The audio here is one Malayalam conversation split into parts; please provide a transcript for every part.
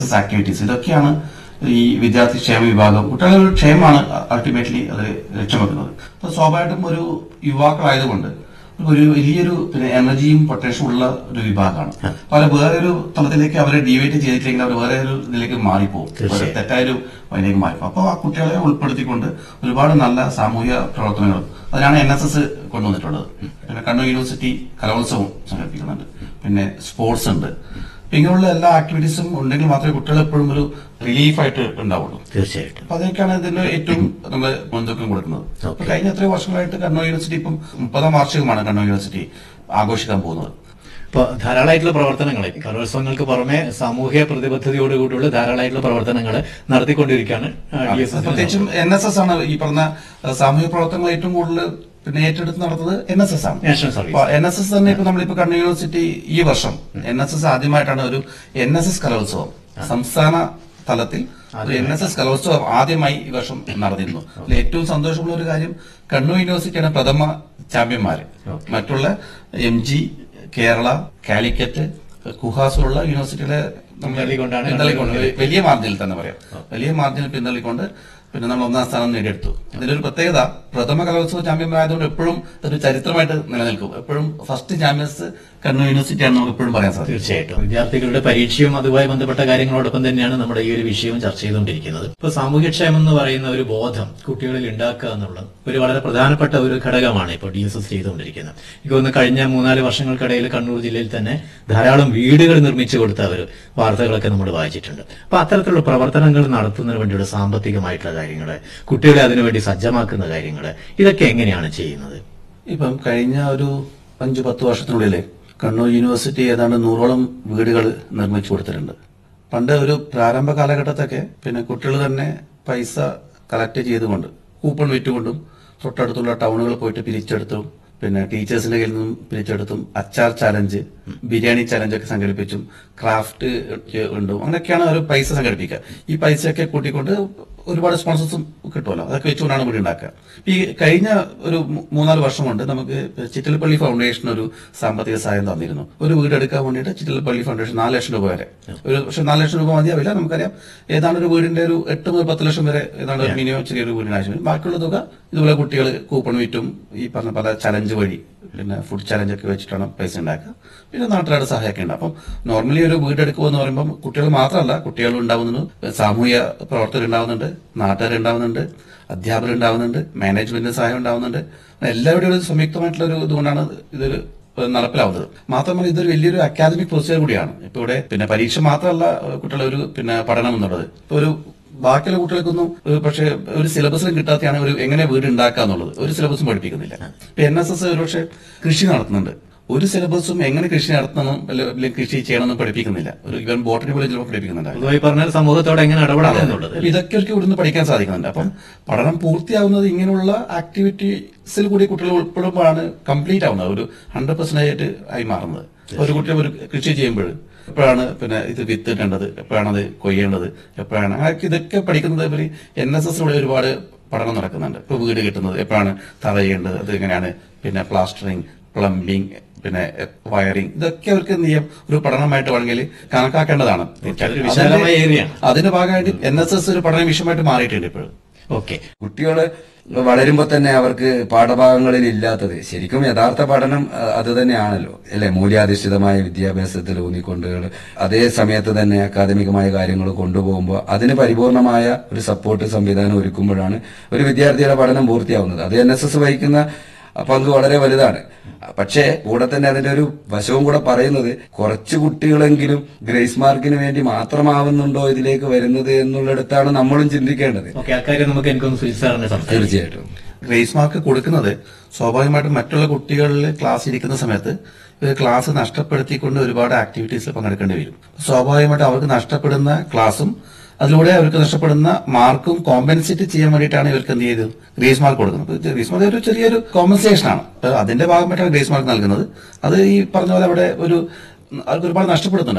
ആക്ടിവിറ്റീസ് ഇതൊക്കെയാണ് ഈ വിദ്യാർത്ഥി ക്ഷേമ വിഭാഗം കുട്ടികളുടെ ഒരു ക്ഷേമമാണ് അൾട്ടിമേറ്റ്ലി അത് ലക്ഷ്യമാക്കുന്നത് അപ്പൊ സ്വാഭാവികമായിട്ടും ഒരു യുവാക്കളായതുകൊണ്ട് ഒരു വലിയൊരു പിന്നെ എനർജിയും പൊട്ടൻഷ്യലും ഉള്ള ഒരു വിഭാഗമാണ് പല വേറൊരു തലത്തിലേക്ക് അവരെ ഡീവേറ്റ് ചെയ്തിട്ടില്ലെങ്കിൽ അവർ വേറെ ഒരു ഇതിലേക്ക് മാറിപ്പോകും ഒരു തെറ്റായൊരു വഴിയിലേക്ക് മാറിപ്പോകും അപ്പോൾ ആ കുട്ടികളെ ഉൾപ്പെടുത്തിക്കൊണ്ട് ഒരുപാട് നല്ല സാമൂഹിക പ്രവർത്തനങ്ങൾ അതിനാണ് എൻ എസ് എസ് കൊണ്ടുവന്നിട്ടുള്ളത് പിന്നെ കണ്ണൂർ യൂണിവേഴ്സിറ്റി കലോത്സവം സംഘടിപ്പിക്കുന്നുണ്ട് പിന്നെ സ്പോർട്സ് ഉണ്ട് അപ്പൊ ഇങ്ങനെയുള്ള എല്ലാ ആക്ടിവിറ്റീസും ഉണ്ടെങ്കിൽ മാത്രമേ കുട്ടികൾ എപ്പോഴും ഒരു റിലീഫായിട്ട് ഉണ്ടാവുള്ളൂ തീർച്ചയായിട്ടും അപ്പൊ അതൊക്കെയാണ് ഇതിന്റെ ഏറ്റവും നമ്മൾ മുൻതൂക്കം കൊടുക്കുന്നത് അപ്പൊ കഴിഞ്ഞ എത്രയോ വർഷങ്ങളായിട്ട് കണ്ണൂർ യൂണിവേഴ്സിറ്റി ഇപ്പം മുപ്പതാം വാർഷികമാണ് കണ്ണൂർ യൂണിവേഴ്സിറ്റി ആഘോഷിക്കാൻ പോകുന്നത് ഇപ്പൊ ധാരാളമായിട്ടുള്ള പ്രവർത്തനങ്ങൾ കലോത്സവങ്ങൾക്ക് പുറമെ സാമൂഹ്യ പ്രതിബദ്ധതയോടുകൂടിയുള്ള ധാരാളമായിട്ടുള്ള പ്രവർത്തനങ്ങൾ നടത്തിക്കൊണ്ടിരിക്കുകയാണ് ഡി എസ് എസ് പ്രത്യേകിച്ചും എൻ എസ് എസ് ആണ് ഈ പറഞ്ഞ അഹ്, സാമൂഹിക പ്രവർത്തനങ്ങൾ ഏറ്റവും കൂടുതൽ പിന്നെ ഏറ്റെടുത്ത് നടത്തുന്നത് എൻ എസ് എസ് ആണ് നാഷണൽ സർവീസ് അപ്പൊ എൻ എസ് എസ് തന്നെ ഇപ്പൊ നമ്മളിപ്പോ കണ്ണൂർ യൂണിവേഴ്സിറ്റി ഈ വർഷം എൻ എസ് എസ് ആദ്യമായിട്ടാണ് ഒരു എൻ എസ് എസ് കലോത്സവം സംസ്ഥാന തലത്തിൽ ഒരു എൻ എസ് എസ് കലോത്സവം ആദ്യമായി ഈ വർഷം നടന്നിരുന്നു അതിൽ ഏറ്റവും സന്തോഷമുള്ള ഒരു കാര്യം കണ്ണൂർ യൂണിവേഴ്സിറ്റിയാണ് പ്രഥമ ചാമ്പ്യന്മാര് മറ്റുള്ള എം ജി കേരള കാലിക്കറ്റ് കുഹാസുള്ള യൂണിവേഴ്സിറ്റികളെ നമ്മൾ പിന്തള്ളിക്കൊണ്ടാണ് പിന്തള്ളിക്കൊണ്ട് വലിയ മാർജിനിൽ തന്നെ പറയാം വലിയ മാർജിനിൽ പിന്തള്ളിക്കൊണ്ട് പിന്നെ നമ്മൾ ഒന്നാം സ്ഥാനം നേടിയെടുത്തു ഇതിലൊരു പ്രത്യേകത പ്രഥമ കലോത്സവ ചാമ്പ്യന്മാരായതുകൊണ്ട് എപ്പോഴും ഒരു ചരിത്രമായിട്ട് നിലനിൽക്കും എപ്പോഴും ഫസ്റ്റ് ചാമ്പ്യൻസ് കണ്ണൂർ യൂണിവേഴ്സിറ്റിയാണ് നമുക്ക് എപ്പോഴും പറയാൻ സാധിക്കും തീർച്ചയായിട്ടും വിദ്യാർത്ഥികളുടെ പരീക്ഷയും അതുമായി ബന്ധപ്പെട്ട കാര്യങ്ങളോടൊപ്പം തന്നെയാണ് നമ്മുടെ ഈ ഒരു വിഷയവും ചർച്ച ചെയ്തുകൊണ്ടിരിക്കുന്നത് ഇപ്പൊ സാമൂഹ്യക്ഷേമം എന്ന് പറയുന്ന ഒരു ബോധം കുട്ടികളിൽ ഉണ്ടാക്കുക എന്നുള്ളത് ഒരു വളരെ പ്രധാനപ്പെട്ട ഒരു ഘടകമാണ് ഇപ്പോൾ ഡി എസ് എസ് ചെയ്തുകൊണ്ടിരിക്കുന്നത് എനിക്ക് തോന്നുന്നു കഴിഞ്ഞ മൂന്നാല് വർഷങ്ങൾക്കിടയിൽ കണ്ണൂർ ജില്ലയിൽ തന്നെ ധാരാളം വീടുകൾ നിർമ്മിച്ചു കൊടുത്ത ഒരു വാർത്തകളൊക്കെ നമ്മൾ വായിച്ചിട്ടുണ്ട് അപ്പൊ അത്തരത്തിലുള്ള പ്രവർത്തനങ്ങൾ നടത്തുന്നതിന് വേണ്ടിയുള്ള സാമ്പത്തികമായിട്ടുള്ള കാര്യങ്ങൾ കുട്ടികളെ അതിനുവേണ്ടി സജ്ജമാക്കുന്ന കാര്യങ്ങൾ ഇതൊക്കെ എങ്ങനെയാണ് ചെയ്യുന്നത് ഇപ്പം കഴിഞ്ഞ ഒരു അഞ്ചു പത്ത് വർഷത്തിനുള്ളിൽ കണ്ണൂർ യൂണിവേഴ്സിറ്റി ഏതാണ്ട് നൂറോളം വീടുകൾ നിർമ്മിച്ചു കൊടുത്തിട്ടുണ്ട് പണ്ട് ഒരു പ്രാരംഭ കാലഘട്ടത്തൊക്കെ പിന്നെ കുട്ടികൾ തന്നെ പൈസ കളക്ട് ചെയ്തുകൊണ്ട് കൂപ്പൺ വിറ്റുകൊണ്ടും തൊട്ടടുത്തുള്ള ടൗണുകളിൽ പോയിട്ട് പിരിച്ചെടുത്തും പിന്നെ ടീച്ചേഴ്സിന്റെ കയ്യിൽ നിന്നും പിരിച്ചെടുത്തും അച്ചാർ ചാലഞ്ച് ബിരിയാണി ചാലഞ്ച് ഒക്കെ സംഘടിപ്പിച്ചും ക്രാഫ്റ്റ് ഉണ്ടും അങ്ങനെയൊക്കെയാണ് ഒരു പൈസ സംഘടിപ്പിക്കുക ഈ പൈസയൊക്കെ കൂട്ടിക്കൊണ്ട് ഒരുപാട് സ്പോൺസേഴ്സും കിട്ടുമല്ലോ അതൊക്കെ വെച്ചുകൊണ്ടാണ് വീട് ഉണ്ടാക്കുക ഈ കഴിഞ്ഞ ഒരു മൂ- മൂന്നാല് വർഷം കൊണ്ട് നമുക്ക് ചിറ്റലപ്പള്ളി ഫൗണ്ടേഷൻ ഒരു സാമ്പത്തിക സഹായം തന്നിരുന്നു ഒരു വീട് എടുക്കാൻ വേണ്ടിയിട്ട് ചിറ്റലപ്പള്ളി ഫൗണ്ടേഷൻ നാല് ലക്ഷം രൂപ വരെ ഒരു പക്ഷെ നാല് ലക്ഷം രൂപ മതിയാവില്ല നമുക്കറിയാം ഏതാണ്ട് ഒരു വീടിന്റെ ഒരു എട്ട് മുതൽ പത്ത് ലക്ഷം വരെ ഏതാണ്ട് ഒരു മിനിമം ചെറിയൊരു വീടിന് ആവശ്യം വരും ബാക്കിയുള്ള തുക ഇതുപോലെ കുട്ടികൾ കൂപ്പൺ വിറ്റും ഈ പറഞ്ഞ പല ചലഞ്ച് വഴി പിന്നെ ഫുഡ് ചലഞ്ച് ഒക്കെ വെച്ചിട്ടാണ് പൈസ ഉണ്ടാക്കുക പിന്നെ നാട്ടുകാരുടെ സഹായമൊക്കെ ഉണ്ട് അപ്പം നോർമലി ഒരു വീട് എടുക്കുക എന്ന് പറയുമ്പോൾ കുട്ടികൾ മാത്രമല്ല കുട്ടികൾ ഉണ്ടാവുന്നുണ്ട് സാമൂഹ്യ പ്രവർത്തകർ ഉണ്ടാവുന്നുണ്ട് നാട്ടുകാർ ഉണ്ടാവുന്നുണ്ട് അധ്യാപകർ ഉണ്ടാവുന്നുണ്ട് മാനേജ്മെന്റിന് സഹായം ഉണ്ടാവുന്നുണ്ട് എല്ലാവരുടെയും ഒരു സംയുക്തമായിട്ടുള്ള ഒരു ഇതുകൊണ്ടാണ് ഇതൊരു നടപ്പിലാവുന്നത് മാത്രമല്ല ഇതൊരു വലിയൊരു അക്കാദമിക് പ്രൊസീജിയർ കൂടിയാണ് ഇപ്പൊ ഇവിടെ പിന്നെ പരീക്ഷ മാത്രമല്ല കുട്ടികളെ ഒരു പിന്നെ പഠനം എന്നുള്ളത് ഇപ്പൊ ഒരു ബാക്കിയുള്ള കുട്ടികൾക്കൊന്നും ഒരു പക്ഷേ ഒരു സിലബസിലും കിട്ടാത്തതാണ് ഒരു എങ്ങനെ വീട് ഉണ്ടാക്കുക എന്നുള്ളത് ഒരു സിലബസും പഠിപ്പിക്കുന്നില്ല ഇപ്പൊ എൻ എസ് എസ് ഒരുപക്ഷെ കൃഷി നടത്തുന്നുണ്ട് ഒരു സിലബസും എങ്ങനെ കൃഷി നടത്തണം അല്ലെങ്കിൽ കൃഷി ചെയ്യണമെന്ന് പഠിപ്പിക്കുന്നില്ല ഒരു ഇവൻ ബോട്ടണി കോളേജിൽ പഠിപ്പിക്കുന്നുണ്ട് പൊതുവായി പറഞ്ഞാൽ സമൂഹത്തോടെ എങ്ങനെ ഇടപെടാം എന്നുള്ളത് അപ്പൊ ഇതൊക്കെ അവർക്ക് ഇവിടുന്ന് പഠിക്കാൻ സാധിക്കുന്നുണ്ട് അപ്പം പഠനം പൂർത്തിയാവുന്നത് ഇങ്ങനെയുള്ള ആക്ടിവിറ്റീസിൽ കൂടി കുട്ടികൾ ഉൾപ്പെടുമ്പോഴാണ് കംപ്ലീറ്റ് ആവുന്നത് ഒരു ഹൺഡ്രഡ് പെർസെന്റേജ് ആയിട്ട് ആയി മാറുന്നത് ഒരു കുട്ടി ഒരു കൃഷി ചെയ്യുമ്പോൾ എപ്പോഴാണ് പിന്നെ ഇത് വിത്തിടേണ്ടത് എപ്പോഴാണ് അത് കൊയ്യേണ്ടത് എപ്പോഴാണ് അങ്ങനെ ഇതൊക്കെ പഠിക്കുന്നത് ഇവര് എൻ എസ് എസിലൂടെ ഒരുപാട് പഠനം നടക്കുന്നുണ്ട് ഇപ്പൊ വീട് കിട്ടുന്നത് എപ്പോഴാണ് തറ ചെയ്യേണ്ടത് അത് എങ്ങനെയാണ് പിന്നെ പ്ലാസ്റ്ററിങ് പ്ലംബിംഗ് പിന്നെ വയറിംഗ് ഇതൊക്കെ അവർക്ക് എന്ത് ചെയ്യാം ഒരു പഠനമായിട്ട് വേണമെങ്കിൽ കണക്കാക്കേണ്ടതാണ് അതൊരു വിശാലമായ ഏരിയയാണ്. അതിന്റെ ഭാഗമായിട്ട് എൻ എസ് എസ് ഒരു പഠന വിഷയമായിട്ട് മാറിയിട്ടുണ്ട് ഇപ്പോഴും ഓക്കെ കുട്ടികള് വളരുമ്പോൾ തന്നെ അവർക്ക് പാഠഭാഗങ്ങളിൽ ഇല്ലാത്തത് ശരിക്കും യഥാർത്ഥ പഠനം അഹ്, അത് തന്നെയാണല്ലോ അല്ലെ മൂല്യാധിഷ്ഠിതമായ വിദ്യാഭ്യാസത്തിൽ ഊന്നിക്കൊണ്ട് അതേ സമയത്ത് തന്നെ അക്കാദമികമായ കാര്യങ്ങൾ കൊണ്ടുപോകുമ്പോൾ അതിന് പരിപൂർണമായ ഒരു സപ്പോർട്ട് സംവിധാനം ഒരുക്കുമ്പോഴാണ് ഒരു വിദ്യാർത്ഥിയുടെ പഠനം പൂർത്തിയാവുന്നത് അത് എൻ എസ് എസ് വഹിക്കുന്ന പങ്ക് വളരെ വലുതാണ് പക്ഷേ കൂടെ തന്നെ അതിന്റെ ഒരു വശവും കൂടെ പറയുന്നത് കുറച്ച് കുട്ടികളെങ്കിലും ഗ്രേസ് മാർക്കിന് വേണ്ടി മാത്രമാവുന്നുണ്ടോ ഇതിലേക്ക് വരുന്നത് എന്നുള്ളിടത്താണ് നമ്മളും ചിന്തിക്കേണ്ടത് ഓക്കെ അക്കാര്യം നമുക്ക് എനിക്കൊന്ന് സുജിത് സാറിനെ സംസാരിക്കാം തീർച്ചയായിട്ടും ഗ്രേസ് മാർക്ക് കൊടുക്കുന്നത് സ്വാഭാവികമായിട്ടും മറ്റുള്ള കുട്ടികളിൽ ക്ലാസ് ഇരിക്കുന്ന സമയത്ത് ഇവർ ക്ലാസ് നഷ്ടപ്പെടുത്തിക്കൊണ്ട് ഒരുപാട് ആക്ടിവിറ്റീസിൽ പങ്കെടുക്കേണ്ടി വരും സ്വാഭാവികമായിട്ടും അവർക്ക് നഷ്ടപ്പെടുന്ന ക്ലാസും അതിലൂടെ അവർക്ക് നഷ്ടപ്പെടുന്ന മാർക്കും കോമ്പൻസേറ്റ് ചെയ്യാൻ വേണ്ടിയിട്ടാണ് ഇവർക്ക് എന്ത് ചെയ്തത് ഗ്രേസ് മാർക്ക് കൊടുക്കുന്നത് ഇപ്പൊ ഗ്രേസ് മാർക്ക് ഒരു ചെറിയൊരു കോമ്പൻസേഷൻ ആണ് അപ്പൊ അതിന്റെ ഭാഗമായിട്ടാണ് ഗ്രേസ് മാർക്ക് നൽകുന്നത് അത് ഈ പറഞ്ഞ പോലെ അവിടെ ഒരു അവർക്ക് ഒരുപാട് നഷ്ടപ്പെടുന്നുണ്ട് അവർ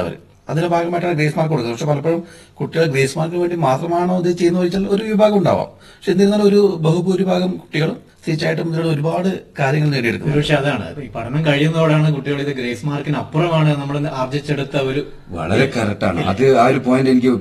അതിന്റെ ഭാഗമായിട്ടാണ് ഗ്രേസ് മാർക്ക് കൊടുക്കുന്നത് പക്ഷെ പലപ്പോഴും കുട്ടികൾ ഗ്രേസ് മാർക്കിന് വേണ്ടി മാത്രമാണോ ഇത് ചെയ്യുന്നത് ചോദിച്ചാൽ ഒരു വിഭാഗം ഉണ്ടാവാം പക്ഷെ എന്നിരുന്നാലും ഒരു ബഹുഭൂരിഭാഗം കുട്ടികളും തീർച്ചയായിട്ടും ഇതിലൂടെ ഒരുപാട് കാര്യങ്ങൾ നേടിയെടുക്കുന്നു പക്ഷെ അതാണ് ഈ പഠനം കഴിയുന്നതോടാണ് കുട്ടികൾ ഇത് ഗ്രേസ് മാർക്കിന് അപ്പുറമാണ് നമ്മൾ ആർജിച്ചെടുത്ത ഒരു വളരെ കറക്റ്റാണ് അത് ആ ഒരു പോയിന്റ് എനിക്ക്